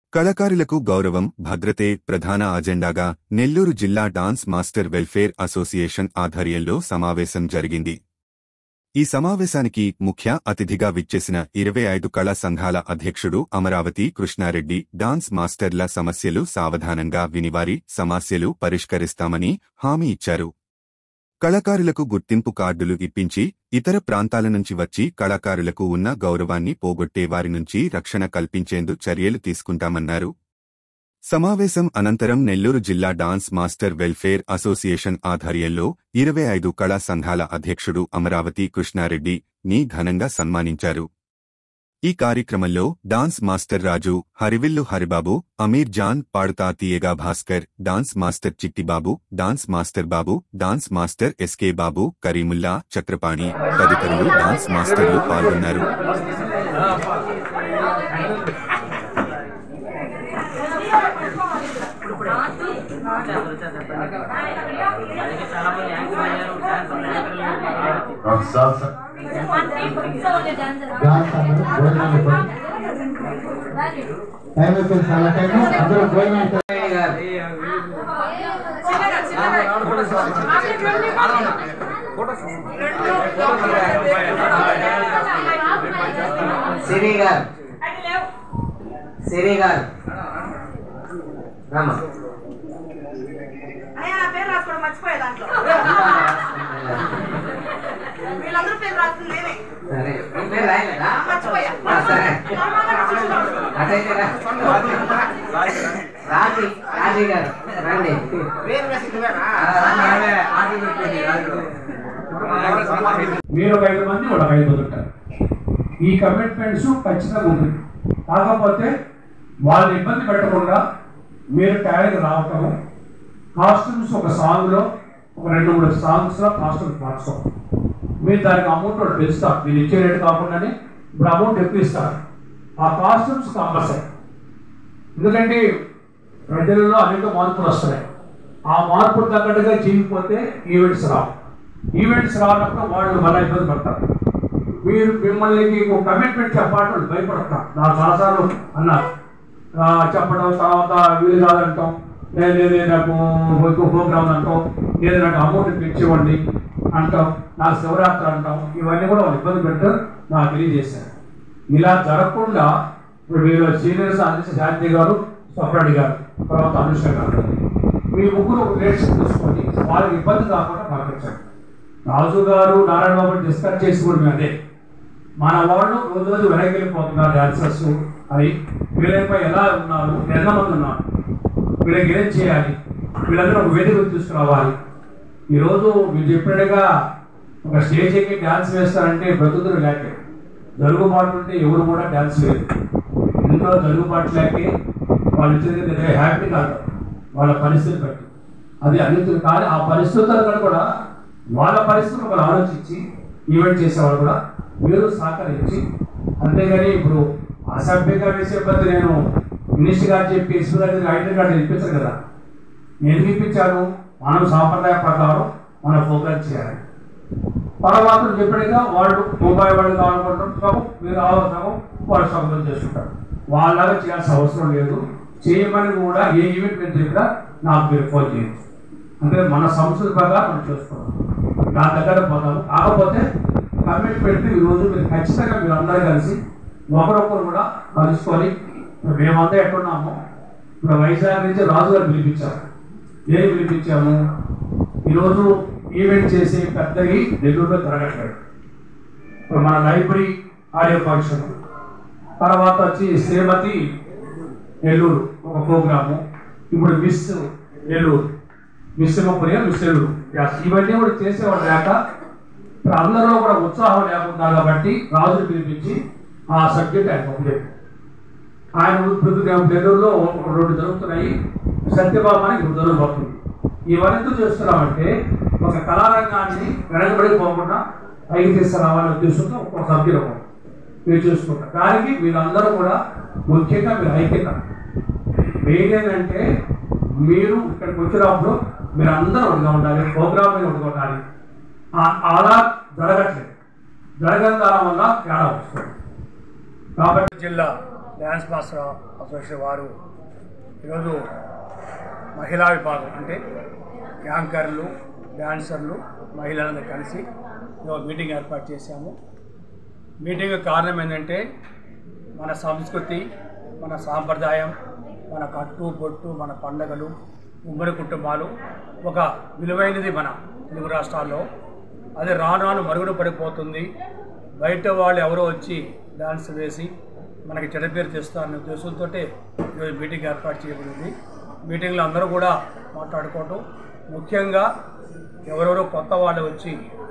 కళాకారులకు గౌరవం భద్రతే ప్రధాన అజెండాగా నెల్లూరు జిల్లా డాన్స్ మాస్టర్ వెల్ఫేర్ అసోసియేషన్ ఆధ్వర్యంలో సమావేశం జరిగింది ఈ సమావేశానికి ముఖ్య అతిథిగా విచ్చేసిన ఇరవై ఐదు కళా సంఘాల అధ్యక్షుడు అమరావతి కృష్ణారెడ్డి డాన్స్ మాస్టర్ల సమస్యలు సావధానంగా వినివారి సమస్యలు పరిష్కరిస్తామని హామీ ఇచ్చారు కళాకారులకు గుర్తింపు కార్డులు ఇప్పించి ఇతర ప్రాంతాల నుంచి వచ్చి కళాకారులకు ఉన్న గౌరవాన్ని పోగొట్టే వారి నుంచి రక్షణ కల్పించేందు చర్యలు తీసుకుంటామన్నారు సమావేశం అనంతరం నెల్లూరు జిల్లా డాన్స్ మాస్టర్ వెల్ఫేర్ అసోసియేషన్ ఆధ్వర్యంలో ఇరవై ఐదు కళా సంఘాల అధ్యక్షుడు అమరావతి కృష్ణారెడ్డి ని ఘనంగా సన్మానించారు ఈ కార్యక్రమంలో డాన్స్ మాస్టర్ రాజు హరివిల్లు Haribabu Aamir Jan Paduta Theeyaga Bhaskar dance master Chittibabu dance master Babu dance master SK Babu Karimulla Chakrapani తదితరులు డాన్స్ మాస్టర్లు పాల్గొన్నారు చాలా మంది యాంకర్ అయ్యారు డాన్సర్లు యాంకర్లు అయ్యారు. సాల్సా డాన్స్ అందరూ భోజనాలు ఇవ్వండి. టైం అయిపోయింది చాలా టైం అందరూ భోజనాలు సిరి గారు సిరి గారు రామా అయ్యా నా పేరు రాసుకోవడం మర్చిపోయే దాంట్లో వీళ్ళందరూ పేరు రాస్తుంది నేనే సరే మీ పేరు రాయలేదా మర్చిపోయా ఆ, సరే అటైతే రా. రాజీ రాజీ గారు రండి మీరు ఒక ఐదు మంది ఒక ఐదు మంది ఉంటారు ఈ కమిట్మెంట్స్ ఖచ్చితంగా ఉంది కాకపోతే వాళ్ళని ఇబ్బంది పెట్టకుండా మీరు టైంకి రావటం కాస్ట్యూమ్స్ ఒక సాంగ్లో ఒక రెండు మూడు సాంగ్స్లో కాస్ట్యూమ్స్ మార్చుకోండి మీరు దానికి అమౌంట్ ఒకటి పెంచుతారు మీరు ఇచ్చే రేటు కాకుండానే ఇప్పుడు అమౌంట్ ఎక్కువ ఇస్తారు ఆ కాస్ట్యూమ్స్ కంపల్సరీ ఎందుకంటే ప్రజలలో అనేక మార్పులు వస్తున్నాయి ఆ మార్పులు తగ్గట్టుగా చేయకపోతే ఈవెంట్స్ రావు ఈవెంట్స్ రానప్పుడు వాళ్ళు మన ఇబ్బంది పడతారు మీరు మిమ్మల్ని మీకు కమిట్మెంట్ చెప్పాలంటే వాళ్ళు భయపడతారు నాకు చాలాసార్లు అన్నారు ఆ, చెప్పడం తర్వాత వీలు కాదంటాం లేదు లేదు నాకు ఇంకో ప్రోగ్రామ్ అంటాం లేదు నాకు అమౌంట్ పెంచివ్వండి అంటాం నాకు శివరాత్రి అంటాం ఇవన్నీ కూడా వాళ్ళు ఇబ్బంది పెడుతూ నాకు తెలియజేశారు ఇలా జరగకుండా ఇప్పుడు మీరు సీనియర్స్ అందించే శాంతి గారు స్వప్నాడి గారు తర్వాత అనుష గారు మీ ముగ్గురు రేట్స్ చూసుకొని వాళ్ళకి ఇబ్బంది కాకుండా పంపించండి రాజు గారు నారాయణ బాబు డిస్కస్ చేసి కూడా మేము అదే మన వాళ్ళు రోజు రోజు వెనక్కి వెళ్ళిపోతున్నారు డాన్సర్స్ అని వీళ్ళపై ఎలా ఉన్నారు ఎంతమంది ఉన్నారు వీళ్ళకి ఏం చేయాలి వీళ్ళందరూ ఒక వేదిక తీసుకురావాలి ఈరోజు మీరు చెప్పినట్టుగా ఒక స్టేజ్ ఎక్కి డ్యాన్స్ వేస్తారంటే బ్రతుకులు లేకే జరుగుబాటు ఉంటే ఎవరు కూడా డ్యాన్స్ లేదు ఇంట్లో జరుగుబాటు లేకే వాళ్ళు ఇచ్చేది హ్యాపీ కాదు వాళ్ళ పరిస్థితి బట్టి అది అన్నితులు కానీ ఆ పరిస్థితులను కూడా వాళ్ళ పరిస్థితులు ఒకరు ఆలోచించి ఈవెంట్ చేసేవాళ్ళు కూడా మీరు సహకరించి అంతేగాని ఇప్పుడు అసభ్యంగా వేసే బద్దు నేను మినిస్టర్ గారు చెప్పి ఎస్పీ గారి ఐడెంటి కార్డు ఇప్పించరు కదా నేను ఇప్పించాను మనం సాంప్రదాయ ప్రకారం మనం ఫోకస్ చేయాలి తర్వాత చెప్పినగా వాళ్ళు ముంబై వాళ్ళు కావాలనుకుంటారు సగం మీరు ఆ సగం వాళ్ళు సగం చేసుకుంటారు వాళ్ళలాగా చేయాల్సిన అవసరం లేదు చేయమని కూడా ఏ ఈవెంట్ మీరు చెప్పినా నాకు మీరు ఫోన్ చేయొచ్చు అంటే మన సంస్కృతి ప్రకారం మనం చేసుకోవాలి దాని దగ్గర పోతాము కాకపోతే కమిట్మెంట్ ఈ రోజు మీరు ఖచ్చితంగా మీరు అందరూ కలిసి ఒకరొకరు కూడా కలుసుకొని ఇప్పుడు మేమంతా ఎక్కడున్నాము ఇప్పుడు వైజాగ్ నుంచి రాజు గారు పిలిపించారు ఏం పిలిపించాము ఈరోజు ఈవెంట్ చేసే పెద్దవి నెల్లూరులో జరగట్లేదు ఇప్పుడు మన లైబ్రరీ ఆడియో ఫంక్షన్ తర్వాత వచ్చి శ్రీమతి నెల్లూరు ఒక ప్రోగ్రాము ఇప్పుడు miss Nellore miss Simhapuri miss Nellore Yes, ఇవన్నీ కూడా చేసేవాడు లేక ఇప్పుడు అందరిలో కూడా ఉత్సాహం లేకుండా కాబట్టి రాజుని పిలిపించి ఆ సబ్జెక్ట్ ఆయన పంపలేదు ఆయన ఇప్పుడు నెల్లూరులో ఒక రెండు జరుగుతున్నాయి సత్యబాబు అని ఇప్పుడు జరగబోతుంది ఇవన్నీ ఎందుకు చేస్తున్నామంటే ఒక కళారంగాన్ని వెనకబడిపోకుండా పైకి తీసుకురావాలనే ఉద్దేశంతో ఒక సభ్యులు మీరు చూసుకుంటారు దానికి వీళ్ళందరూ కూడా ముఖ్యంగా మీరు ఐక్యత మెయిన్ ఏంటంటే మీరు ఇక్కడికి వచ్చినప్పుడు మీరు అందరూ ఒకటిగా ఉండాలి ప్రోగ్రామ్ మీద ఒకటిగా ఉండాలి ఆ- అలా జరగట్లేదు జరగని దాని వల్ల తేడా వస్తుంది కాబట్టి జిల్లా డ్యాన్స్ మాస్టర్ అసోసియేషన్ వారు ఈరోజు మహిళా విభాగం అంటే యాంకర్లు డాన్సర్లు మహిళలందరూ కలిసి ఈరోజు మీటింగ్ ఏర్పాటు చేశాము మీటింగ్ కారణం ఏంటంటే మన సంస్కృతి మన సాంప్రదాయం మన కట్టు బొట్టు మన పండగలు ఉమ్మడి కుటుంబాలు ఒక విలువైనది మన తెలుగు రాష్ట్రాల్లో అది రాను రాను మరుగున పడిపోతుంది బయట వాళ్ళు ఎవరో వచ్చి డాన్స్ వేసి మనకి చెడ్డ పేరు తెస్తారనే ఉద్దేశంతో ఈరోజు మీటింగ్ ఏర్పాటు చేయబడింది మీటింగ్లో అందరూ కూడా మాట్లాడుకోవటం ముఖ్యంగా ఎవరెవరో కొత్త వాళ్ళు వచ్చి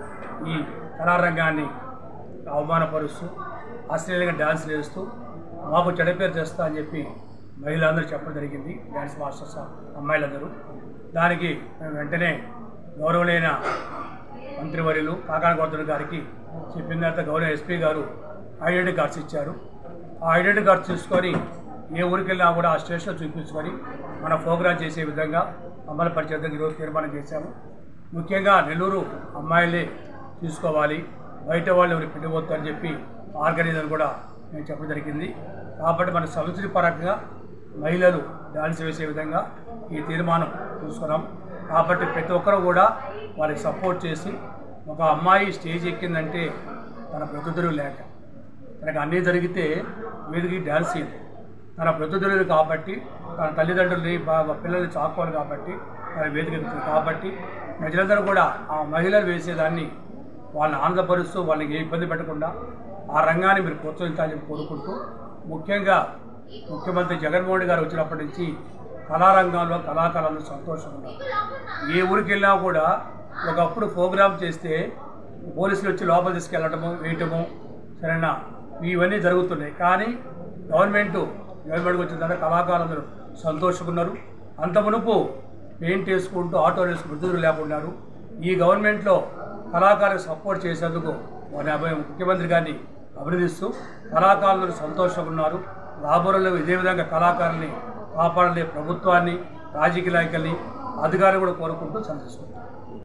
ఈ కళారంగాన్ని అవమానపరుస్తూ అశ్లీలంగా డ్యాన్స్ వేస్తూ మాకు చెడ్డ పేరు తెస్తా అని చెప్పి మహిళలందరూ చెప్పడం జరిగింది డ్యాన్స్ మాస్టర్స్ అమ్మాయిలందరూ దానికి మేము వెంటనే గౌరవనీయ మంత్రివర్యులు కాకాణ గౌతమ్ గారికి చెప్పిన తర్వాత గౌరవ ఎస్పీ గారు ఐడెంటిటీ కార్డ్స్ ఇచ్చారు ఆ ఐడెంటిటీ కార్డ్స్ తీసుకొని ఏ ఊరికి వెళ్ళినా కూడా ఆ స్టేషన్ చూపించుకొని మన ప్రోగ్రామ్ చేసే విధంగా అమలు పరిచే విధంగా ఈరోజు తీర్మానం చేశాము ముఖ్యంగా నెల్లూరు అమ్మాయిలే తీసుకోవాలి బయట వాళ్ళు ఎవరు పెట్టబోతు అని చెప్పి ఆర్గనైజర్ కూడా నేను చెప్పడం జరిగింది కాబట్టి మన సంస్కృతి పరంగా మహిళలు డాన్స్ వేసే విధంగా ఈ తీర్మానం తీసుకున్నాం కాబట్టి ప్రతి ఒక్కరు కూడా వారికి సపోర్ట్ చేసి ఒక అమ్మాయి స్టేజ్ ఎక్కిందంటే తన ప్రతిదరు లేక తనకు అన్నీ జరిగితే వీధికి డ్యాన్స్ చేయదు తన ప్రతిదరులు కాబట్టి తన తల్లిదండ్రుల్ని బాగా పిల్లల్ని చాకోవాలి కాబట్టి తన వేదిక ఎక్కుతుంది కాబట్టి ప్రజలందరూ కూడా ఆ మహిళలు వేసేదాన్ని వాళ్ళని ఆనందపరుస్తూ వాళ్ళకి ఏ ఇబ్బంది పెట్టకుండా ఆ రంగాన్ని మీరు ప్రోత్సహించాలని చెప్పి కోరుకుంటూ ముఖ్యంగా ముఖ్యమంత్రి జగన్మోహన్ రెడ్డి గారు వచ్చినప్పటి నుంచి కళారంగంలో కళాకారులు సంతోషంగా ఉన్నారు ఏ ఊరికి వెళ్ళినా కూడా ఒకప్పుడు ప్రోగ్రామ్ చేస్తే పోలీసులు వచ్చి లోపల తీసుకెళ్ళటము వేయటము సరేనా ఇవన్నీ జరుగుతున్నాయి కానీ గవర్నమెంట్ గవర్నమెంట్కి వచ్చిన తర్వాత కళాకారులందరూ సంతోషంగా ఉన్నారు అంత మునుపు పెయింట్ వేసుకుంటూ ఆటోలు వేసుకుంటూ వృద్ధులు లేకున్నారు ఈ గవర్నమెంట్లో కళాకారులకు సపోర్ట్ చేసేందుకు వారి అభయ ముఖ్యమంత్రి గారిని అభినందిస్తూ కళాకారులు సంతోషంగా ఉన్నారు రాబోయే ఇదే విధంగా కళాకారుల్ని కాపాడలే ప్రభుత్వాన్ని రాజకీయ నాయకుల్ని అధికారులు కూడా కోరుకుంటూ సంతోషిస్తున్నారు